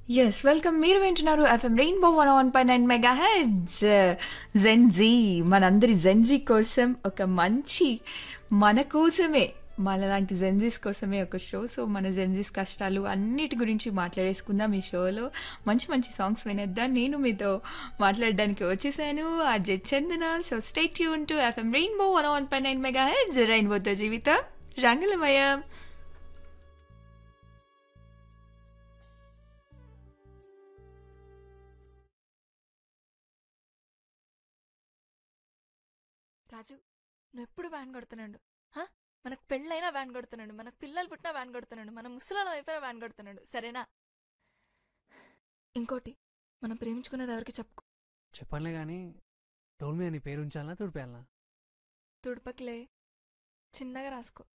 Yes welcome మీరు వింటున్నారు FM rainbow one one పై నైన్ మెగా హెడ్స్ జెన్జీ మనందరి జెన్జీ కోసం ఒక మంచి మన కోసమే మనలాంటి జెన్జీస్ కోసమే ఒక షో సో మన జెన్జీస్ కష్టాలు అన్నిటి గురించి మాట్లాడేసుకుందాం ఈ షోలో మంచి మంచి సాంగ్స్ వినేద్దాం నేను మీతో మాట్లాడడానికి వచ్చేసాను Ajay Chandana so stay tuned to FM rainbow one one పై నైన్ మెగా హెడ్స్ రెయిన్బోతో జీవితం రంగులమయం రాజు నువ్వు ఎప్పుడు వ్యాన్ కొడుతున్నాడు హా? మనకు పెళ్ళైనా వ్యాన్ కొడుతున్నాడు మనకు పిల్లలు పుట్టినా వ్యాన్ కొడుతున్నాడు మన ముసలాలం అయిపోయినా వ్యాన్ కొడుతున్నాడు సరేనా ఇంకోటి మనం ప్రేమించుకున్నది ఎవరికి చెప్పుకో చెప్పనులే కానీ డోల్ మీద నీ పేరు ఉంచాలనా తుడిపేయాలనా తుడుపకిలే చిన్నగా రాసుకో